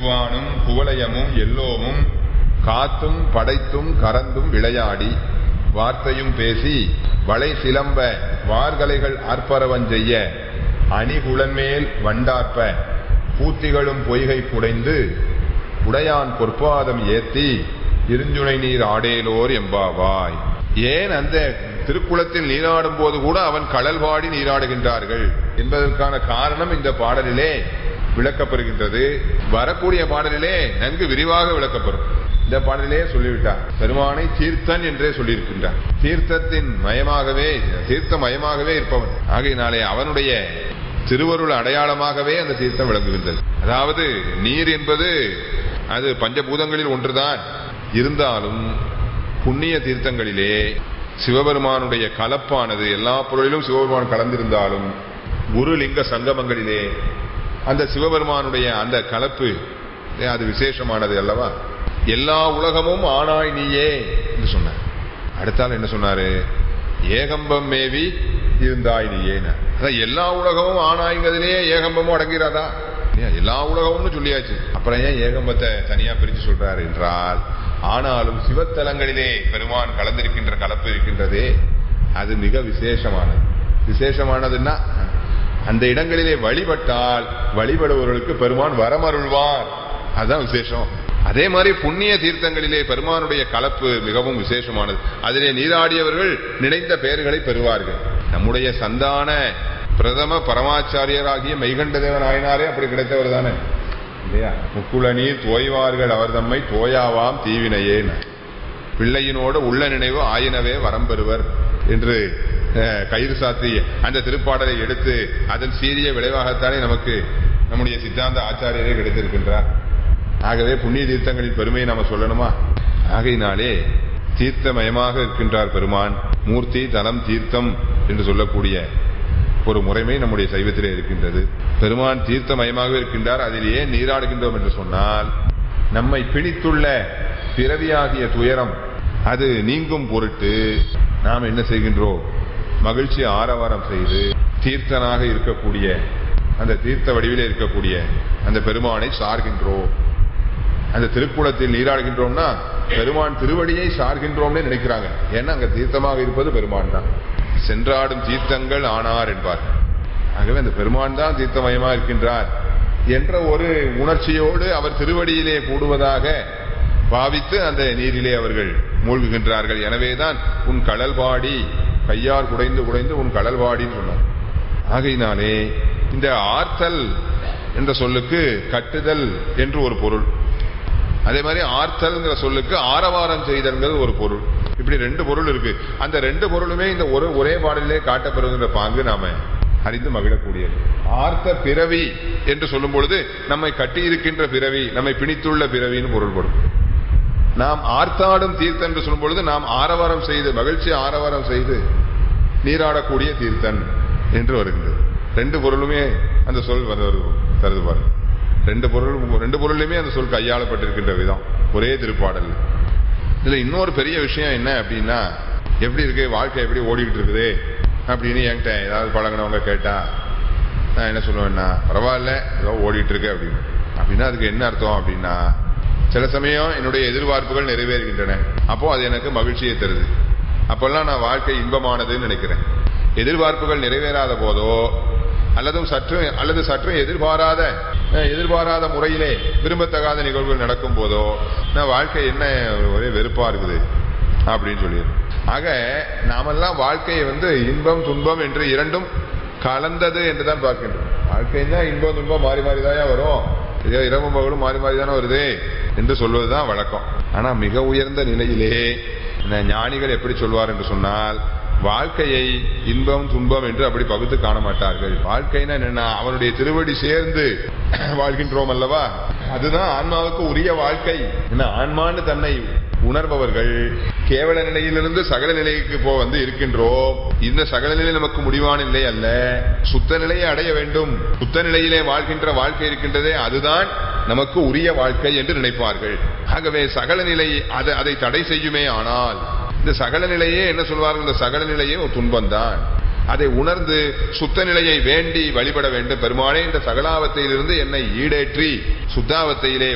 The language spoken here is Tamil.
வானும் குவலயமும் எல்லோமும் காத்தும் படைத்தும் கறந்தும் விளையாடி வார்த்தையும் பேசி வளை சிலம்ப வார்கலைகள் ஆர்ப்பரவம் செய்ய அணிகுளன்மேல் வண்டார்ப்ப பூத்திகளும் பொய்கை புடைந்து உடையான் பொற்பாதம் ஏத்தி இருஞ்சுனை நீர் ஆடேலோர் எம்பாவாய் ஏன் அந்த திருக்குளத்தில் நீராடும் போது கூட அவன் கடல் பாடி நீராடுகின்றார்கள் என்பதற்கான காரணம் இந்த பாடலிலே விளக்கப்படுகின்றது வரக்கூடிய பாடலிலே நன்கு விரிவாக விளக்கப்படும் இந்த பாடலிலே சொல்லிவிட்டார் பெருமானை தீர்த்தன் என்றே சொல்லியிருக்கின்றார் தீர்த்தத்தின் மயமாகவே தீர்த்த மயமாகவே இருப்பவன் ஆகையினாலே அவனுடைய திருவருள் அடையாளமாகவே அந்த தீர்த்தம் விளங்குகின்றது அதாவது நீர் என்பது அது பஞ்சபூதங்களில் ஒன்றுதான் இருந்தாலும் புண்ணிய தீர்த்தங்களிலே சிவபெருமானுடைய கலப்பானது எல்லா பொருளிலும் சிவபெருமான் கலந்திருந்தாலும் குரு லிங்க சங்கமங்களிலே அந்த சிவபெருமானுடைய அந்த கலப்பு அது விசேஷமானது அல்லவா எல்லா உலகமும் ஆனாய் நீயே என்று சொன்னார் அடுத்தால் என்ன சொன்னாரு ஏகம்பம் மேவி இருந்தாய் நீயேன அதான் எல்லா உலகமும் ஆனாய்ங்கிறதுலயே ஏகம்பமும் அடங்கிறாதா எல்லா உலகமும்னு சொல்லியாச்சு அப்புறம் ஏன் ஏகம்பத்தை தனியா பிரிச்சு சொல்றாரு என்றால் ஆனாலும் சிவத்தலங்களிலே பெருமான் கலந்திருக்கின்ற கலப்பு இருக்கின்றதே அது மிக விசேஷமானது விசேஷமானதுன்னா அந்த இடங்களிலே வழிபட்டால் வழிபடுபவர்களுக்கு பெருமான் வரமருள்வார் அதுதான் விசேஷம் அதே மாதிரி புண்ணிய தீர்த்தங்களிலே பெருமானுடைய கலப்பு மிகவும் விசேஷமானது அதிலே நீராடியவர்கள் நினைந்த பெயர்களை பெறுவார்கள் நம்முடைய சந்தான பிரதம பரமாச்சாரியராகிய மெய்கண்டதேவ நாயனாரே அப்படி கிடைத்தவர் தானே இல்லையா முக்குள நீர் தோய்வார்கள் அவர் தம்மை தோயாவாம் தீவினையேன் பிள்ளையினோடு உள்ள நினைவு ஆயினவே வரம் பெறுவர் என்று கயிறு சாத்தி அந்த திருப்பாடலை எடுத்து அதன் சீரிய விளைவாகத்தானே நமக்கு நம்முடைய சித்தாந்த ஆச்சாரியரே கிடைத்திருக்கின்றார் ஆகவே புண்ணிய தீர்த்தங்களின் பெருமையை நாம சொல்லணுமா ஆகையினாலே தீர்த்தமயமாக இருக்கின்றார் பெருமான் மூர்த்தி தலம் தீர்த்தம் என்று சொல்லக்கூடிய ஒரு முறைமை நம்முடைய சைவத்திலே இருக்கின்றது பெருமான் தீர்த்தமயமாக இருக்கின்றார் அதில் ஏன் நீராடுகின்றோம் என்று சொன்னால் நம்மை பிணித்துள்ள பிறவியாகிய துயரம் அது நீங்கும் பொருட்டு நாம் என்ன செய்கின்றோம் மகிழ்ச்சி ஆரவாரம் செய்து தீர்த்தனாக இருக்கக்கூடிய அந்த தீர்த்த வடிவிலே இருக்கக்கூடிய அந்த பெருமானை சார்கின்றோம் அந்த திருக்குளத்தில் நீராடுகின்றோம்னா பெருமான் திருவடியை சார்கின்றோம்னு நினைக்கிறாங்க ஏன்னா அங்க தீர்த்தமாக இருப்பது பெருமான் தான் சென்றாடும் தீர்த்தங்கள் ஆனார் என்பார் ஆகவே அந்த பெருமான் தான் தீர்த்தமயமா இருக்கின்றார் என்ற ஒரு உணர்ச்சியோடு அவர் திருவடியிலே கூடுவதாக பாவித்து அந்த நீரிலே அவர்கள் மூழ்குகின்றார்கள் எனவேதான் உன் கடல் பாடி கையார் குடைந்து குடைந்து உன் கடல் பாடின்னு சொன்னார் ஆகையினாலே இந்த ஆர்த்தல் என்ற சொல்லுக்கு கட்டுதல் என்று ஒரு பொருள் அதே மாதிரி ஆர்த்தல்ங்கிற சொல்லுக்கு ஆரவாரம் செய்தல்ங்கிறது ஒரு பொருள் இப்படி ரெண்டு பொருள் இருக்கு அந்த ரெண்டு பொருளுமே இந்த ஒரு ஒரே பாடலிலே காட்டப்படுகின்ற பாங்கு நாம அறிந்து மகிழக்கூடியது ஆர்த்த பிறவி என்று சொல்லும் பொழுது நம்மை கட்டி இருக்கின்ற பிறவி நம்மை பிணித்துள்ள பிறவின்னு பொருள்படும் நாம் ஆர்த்தாடும் தீர்த்தம் என்று சொல்லும் பொழுது நாம் ஆரவாரம் செய்து மகிழ்ச்சி ஆரவாரம் செய்து நீராடக்கூடிய தீர்த்தன் என்று வருகின்றது ரெண்டு பொருளுமே அந்த சொல் தருது பாருங்க ரெண்டு பொருள் ரெண்டு பொருளுமே அந்த சொல் கையாளப்பட்டிருக்கின்ற விதம் ஒரே திருப்பாடல் இதுல இன்னொரு பெரிய விஷயம் என்ன அப்படின்னா எப்படி இருக்கு வாழ்க்கை எப்படி ஓடிக்கிட்டு இருக்குது அப்படின்னு என்கிட்ட ஏதாவது பழகினவங்க கேட்டா நான் என்ன சொல்லுவேன்னா பரவாயில்ல ஏதோ ஓடிட்டு இருக்கு அப்படின்னு அப்படின்னா அதுக்கு என்ன அர்த்தம் அப்படின்னா சில சமயம் என்னுடைய எதிர்பார்ப்புகள் நிறைவேறுகின்றன அப்போ அது எனக்கு மகிழ்ச்சியை தருது அப்பெல்லாம் நான் வாழ்க்கை இன்பமானதுன்னு நினைக்கிறேன் எதிர்பார்ப்புகள் நிறைவேறாத போதோ அல்லதும் சற்று அல்லது சற்று எதிர்பாராத எதிர்பாராத முறையிலே விரும்பத்தகாத நிகழ்வுகள் நடக்கும் போதோ நான் வாழ்க்கை என்ன ஒரே வெறுப்பா இருக்குது அப்படின்னு சொல்லிடு ஆக நாமெல்லாம் வாழ்க்கையை வந்து இன்பம் துன்பம் என்று இரண்டும் கலந்தது என்றுதான் பார்க்கின்றோம் வாழ்க்கை தான் இன்பம் துன்பம் மாறி மாறி தான் வரும் இதோ இரவும் பகலும் மாறி மாறி தானே வருது என்று சொல்வதுதான் வழக்கம் ஆனா மிக உயர்ந்த நிலையிலே ஞானிகள் எப்படி சொல்வார் என்று சொன்னால் வாழ்க்கையை இன்பம் துன்பம் என்று அப்படி பகுத்து காண மாட்டார்கள் வாழ்க்கைனா என்னன்னா அவனுடைய திருவடி சேர்ந்து வாழ்கின்றோம் அல்லவா அதுதான் ஆன்மாவுக்கு உரிய வாழ்க்கை என்ன ஆன்மான்னு தன்னை உணர்பவர்கள் கேவல நிலையிலிருந்து சகல நிலைக்கு போ வந்து இருக்கின்றோம் இந்த சகல நிலை நமக்கு முடிவான நிலை அல்ல சுத்த நிலையை அடைய வேண்டும் சுத்த நிலையிலே வாழ்கின்ற வாழ்க்கை இருக்கின்றதே அதுதான் நமக்கு உரிய வாழ்க்கை என்று நினைப்பார்கள் ஆகவே சகல நிலை அதை அதை தடை செய்யுமே ஆனால் இந்த சகல நிலையே என்ன சொல்வார்கள் இந்த சகல நிலையே ஒரு துன்பம் தான் அதை உணர்ந்து சுத்த நிலையை வேண்டி வழிபட வேண்டும் பெருமானே இந்த சகலாவத்தையிலிருந்து என்னை ஈடேற்றி சுத்தாவத்தையிலே